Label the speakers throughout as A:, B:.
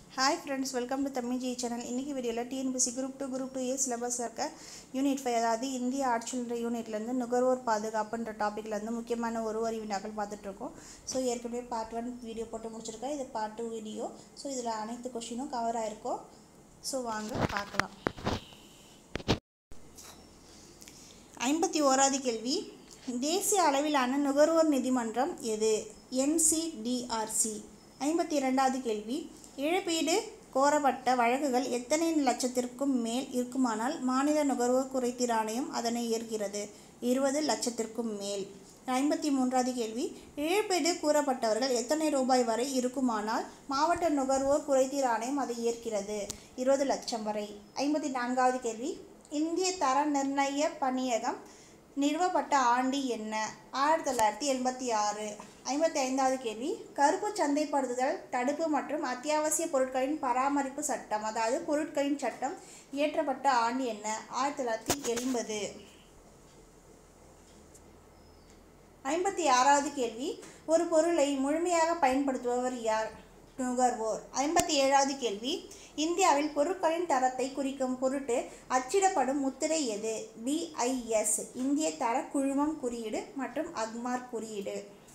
A: hi friends welcome to Tamil ji channel இன்றைக்கி வீடியோவில் TNPSC group two group two A syllabus இருக்க unit five அதாவது இந்திய ஆட்சின்ற யூனிட்லேருந்து நுகர்வோர் பாதுகாப்புன்ற டாப்பிக்லேருந்து முக்கியமான ஒரு வரி வினாக்கள் பார்த்துட்ருக்கோம் ஸோ ஏற்கனவே பார்ட் ஒன் வீடியோ போட்டு முடிச்சிருக்கேன் இது பார்ட் டூ வீடியோ ஸோ இதில் அனைத்து கொஷினும் கவர் ஆயிருக்கும் ஸோ வாங்க பார்க்கலாம் ஐம்பத்தி ஓராவது கேள்வி தேசிய அளவிலான நுகர்வோர் நீதிமன்றம் எது என்சிடிஆர்சி ஐம்பத்தி இரண்டாவது கேள்வி இழப்பீடு கோரப்பட்ட வழக்குகள் எத்தனை லட்சத்திற்கும் மேல் இருக்குமானால் மாநில நுகர்வோர் குறைதீர் ஆணையம் அதனை ஏற்கிறது இருபது லட்சத்திற்கும் மேல் ஐம்பத்தி மூன்றாவது கேள்வி இழப்பீடு கூறப்பட்டவர்கள் எத்தனை ரூபாய் வரை இருக்குமானால் மாவட்ட நுகர்வோர் குறைதீர் ஆணையம் அதை ஏற்கிறது இருபது லட்சம் வரை ஐம்பத்தி நான்காவது கேள்வி இந்திய தர நிர்ணய பணியகம் நிறுவப்பட்ட ஆண்டு என்ன ஆயிரத்தி தொள்ளாயிரத்தி எண்பத்தி ஆறு ஐம்பத்தி ஐந்தாவது கேள்வி கருப்பு சந்தைப்படுத்துதல் தடுப்பு மற்றும் அத்தியாவசிய பொருட்களின் பராமரிப்பு சட்டம் அதாவது பொருட்களின் சட்டம் இயற்றப்பட்ட ஆண்டு என்ன ஆயிரத்தி தொள்ளாயிரத்தி எண்பது ஐம்பத்தி ஆறாவது கேள்வி ஒரு பொருளை முழுமையாக பயன்படுத்துபவர் யார் நுகர்வோர் ஐம்பத்தி ஏழாவது கேள்வி இந்தியாவில் பொருட்களின் தரத்தை குறிக்கும் பொருட்டு அச்சிடப்படும் முத்திரை எது பிஐஎஸ் இந்திய தர குழுமம் குறியீடு மற்றும் அக்மார் குறியீடு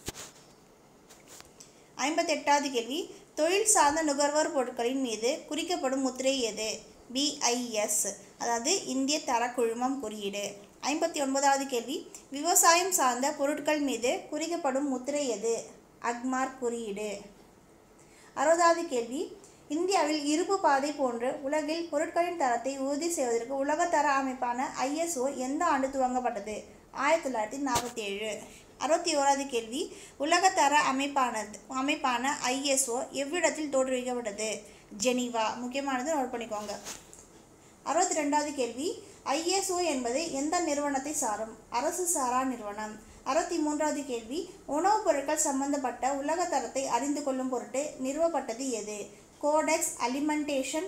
A: ஐம்பத்தெட்டாவது கேள்வி தொழில் சார்ந்த நுகர்வோர் பொருட்களின் மீது குறிக்கப்படும் முத்திரை எது பிஐஎஸ் அதாவது இந்திய தர குழுமம் குறியீடு ஐம்பத்தி ஒன்பதாவது கேள்வி விவசாயம் சார்ந்த பொருட்கள் மீது குறிக்கப்படும் முத்திரை எது அக்மார் குறியீடு அறுபதாவது கேள்வி இந்தியாவில் இருப்பு பாதை போன்று உலகில் பொருட்களின் தரத்தை உறுதி செய்வதற்கு உலகத்தர அமைப்பான ஐஎஸ்ஓ எந்த ஆண்டு துவங்கப்பட்டது ஆயிரத்தி தொள்ளாயிரத்தி நாற்பத்தி ஏழு அறுபத்தி ஓராவது கேள்வி உலகத்தர அமைப்பானது அமைப்பான ஐஎஸ்ஓ எவ்விடத்தில் தோற்றுவிக்கப்பட்டது ஜெனீவா முக்கியமானது நோட் பண்ணிக்கோங்க அறுபத்தி ரெண்டாவது கேள்வி ஐஎஸ்ஓ என்பது எந்த நிறுவனத்தை சாரும் அரசு சாரா நிறுவனம் அறுபத்தி மூன்றாவது கேள்வி உணவுப் பொருட்கள் சம்பந்தப்பட்ட உலக தரத்தை அறிந்து கொள்ளும் பொருட்டு நிறுவப்பட்டது எது கோடெக்ஸ் அலிமெண்டேஷன்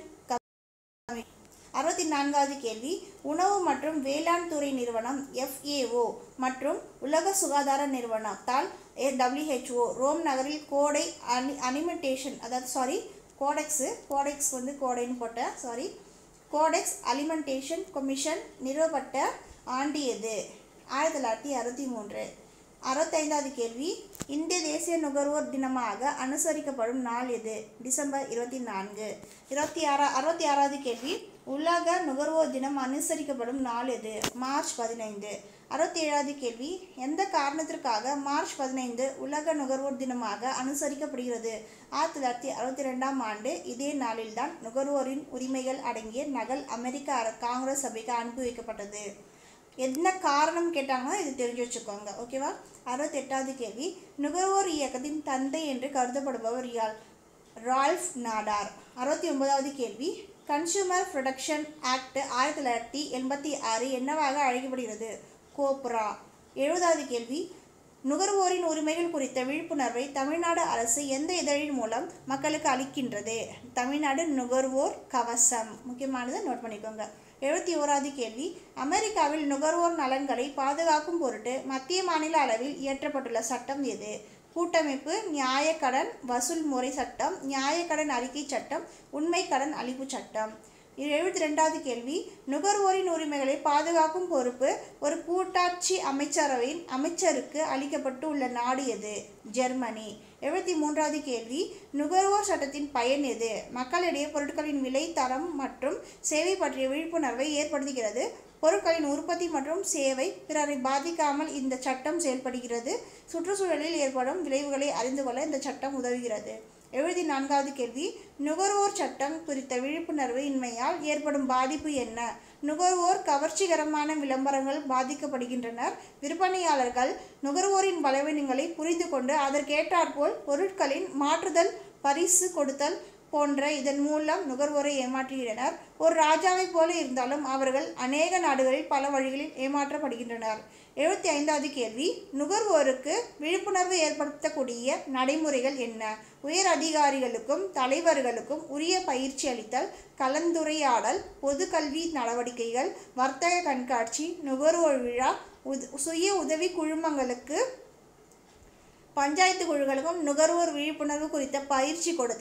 A: அறுபத்தி நான்காவது கேள்வி உணவு மற்றும் வேளாண் துறை நிறுவனம் எஃப்ஏஓ மற்றும் உலக சுகாதார நிறுவனத்தால் டபிள்யூஹெச்ஓ ரோம் நகரில் கோடை அனி அலிமெண்டேஷன் அதாவது சாரி கோடெக்ஸு கோடெக்ஸ் வந்து கோடைன்னு போட்டேன் சாரி கோடெக்ஸ் அலிமெண்டேஷன் கமிஷன் நிறுவப்பட்ட ஆண்டு எது ஆயிரத்தி தொள்ளாயிரத்தி அறுபத்தி மூன்று அறுபத்தைந்தாவது கேள்வி இந்திய தேசிய நுகர்வோர் தினமாக அனுசரிக்கப்படும் நாள் எது டிசம்பர் இருபத்தி நான்கு இருபத்தி ஆறா அறுபத்தி ஆறாவது கேள்வி உலக நுகர்வோர் தினம் அனுசரிக்கப்படும் நாள் எது மார்ச் பதினைந்து அறுபத்தி ஏழாவது கேள்வி எந்த காரணத்திற்காக மார்ச் பதினைந்து உலக நுகர்வோர் தினமாக அனுசரிக்கப்படுகிறது ஆயிரத்தி தொள்ளாயிரத்தி அறுபத்தி ரெண்டாம் ஆண்டு இதே நாளில்தான் நுகர்வோரின் உரிமைகள் அடங்கிய நகல் அமெரிக்க காங்கிரஸ் சபைக்கு அனுப்பி வைக்கப்பட்டது என்ன காரணம் கேட்டாங்கன்னா இது தெரிஞ்சு வச்சுக்கோங்க ஓகேவா அறுபத்தெட்டாவது கேள்வி நுகர்வோர் இயக்கத்தின் தந்தை என்று கருதப்படுபவர் யார் ரால்ஃப் நாடார் அறுபத்தி ஒன்பதாவது கேள்வி கன்சூமர் ப்ரொடக்ஷன் ஆக்ட் ஆயிரத்தி தொள்ளாயிரத்தி எண்பத்தி ஆறு என்னவாக அழைக்கப்படுகிறது கோப்ரா எழுபதாவது கேள்வி நுகர்வோரின் உரிமைகள் குறித்த விழிப்புணர்வை தமிழ்நாடு அரசு எந்த இதழின் மூலம் மக்களுக்கு அளிக்கின்றது தமிழ்நாடு நுகர்வோர் கவசம் முக்கியமானதை நோட் பண்ணிக்கோங்க எழுபத்தி ஓராவது கேள்வி அமெரிக்காவில் நுகர்வோர் நலன்களை பாதுகாக்கும் பொருட்டு மத்திய மாநில அளவில் இயற்றப்பட்டுள்ள சட்டம் எது கூட்டமைப்பு நியாயக்கடன் வசூல் முறை சட்டம் நியாயக்கடன் அறிக்கை சட்டம் உண்மை கடன் அளிப்பு சட்டம் எழுபத்தி ரெண்டாவது கேள்வி நுகர்வோரின் உரிமைகளை பாதுகாக்கும் பொறுப்பு ஒரு கூட்டாட்சி அமைச்சரவையின் அமைச்சருக்கு அளிக்கப்பட்டு உள்ள நாடு எது ஜெர்மனி எழுபத்தி மூன்றாவது கேள்வி நுகர்வோர் சட்டத்தின் பயன் எது மக்களிடையே பொருட்களின் விலை தரம் மற்றும் சேவை பற்றிய விழிப்புணர்வை ஏற்படுத்துகிறது பொருட்களின் உற்பத்தி மற்றும் சேவை பிறரை பாதிக்காமல் இந்த சட்டம் செயல்படுகிறது சுற்றுச்சூழலில் ஏற்படும் விளைவுகளை அறிந்து கொள்ள இந்த சட்டம் உதவுகிறது எழுபத்தி நான்காவது கேள்வி நுகர்வோர் சட்டம் குறித்த விழிப்புணர்வு இன்மையால் ஏற்படும் பாதிப்பு என்ன நுகர்வோர் கவர்ச்சிகரமான விளம்பரங்கள் பாதிக்கப்படுகின்றனர் விற்பனையாளர்கள் நுகர்வோரின் பலவீனங்களை புரிந்து கொண்டு அதற்கேற்றாற்போல் பொருட்களின் மாற்றுதல் பரிசு கொடுத்தல் போன்ற இதன் மூலம் நுகர்வோரை ஏமாற்றுகின்றனர் ஒரு ராஜாவைப் போல இருந்தாலும் அவர்கள் அநேக நாடுகளில் பல வழிகளில் ஏமாற்றப்படுகின்றனர் எழுபத்தி ஐந்தாவது கேள்வி நுகர்வோருக்கு விழிப்புணர்வு ஏற்படுத்தக்கூடிய நடைமுறைகள் என்ன உயர் அதிகாரிகளுக்கும் தலைவர்களுக்கும் உரிய பயிற்சி அளித்தல் கலந்துரையாடல் பொது கல்வி நடவடிக்கைகள் வர்த்தக கண்காட்சி நுகர்வோர் விழா உத் சுய உதவி குழுமங்களுக்கு பஞ்சாயத்து குழுக்களுக்கும் நுகர்வோர் விழிப்புணர்வு குறித்த பயிற்சி கொடுத்தல்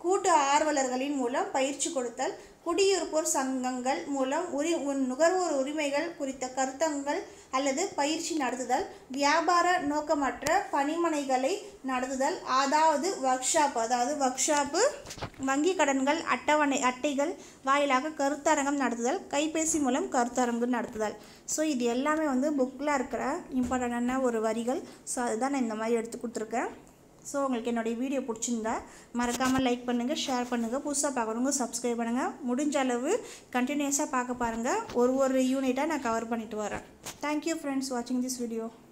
A: கூட்டு ஆர்வலர்களின் மூலம் பயிற்சி கொடுத்தல் குடியிருப்போர் சங்கங்கள் மூலம் உரி உன் நுகர்வோர் உரிமைகள் குறித்த கருத்தங்கள் அல்லது பயிற்சி நடத்துதல் வியாபார நோக்கமற்ற பணிமனைகளை நடத்துதல் அதாவது ஒர்க் ஷாப் அதாவது ஒர்க் ஷாப்பு வங்கி கடன்கள் அட்டவணை அட்டைகள் வாயிலாக கருத்தரங்கம் நடத்துதல் கைபேசி மூலம் கருத்தரங்கு நடத்துதல் ஸோ இது எல்லாமே வந்து புக்கில் இருக்கிற இம்பார்ட்டண்டான ஒரு வரிகள் ஸோ அதுதான் நான் இந்த மாதிரி எடுத்து கொடுத்துருக்கேன் ஸோ உங்களுக்கு என்னுடைய வீடியோ பிடிச்சிருந்தா மறக்காமல் லைக் பண்ணுங்கள் ஷேர் பண்ணுங்கள் புதுசாக பார்க்குறவங்க சப்ஸ்கிரைப் பண்ணுங்கள் முடிஞ்ச அளவு கண்டினியூஸாக பார்க்க பாருங்கள் ஒரு ஒரு யூனிட்டாக நான் கவர் பண்ணிட்டு வரேன் தேங்க்யூ ஃப்ரெண்ட்ஸ் வாட்சிங் திஸ் வீடியோ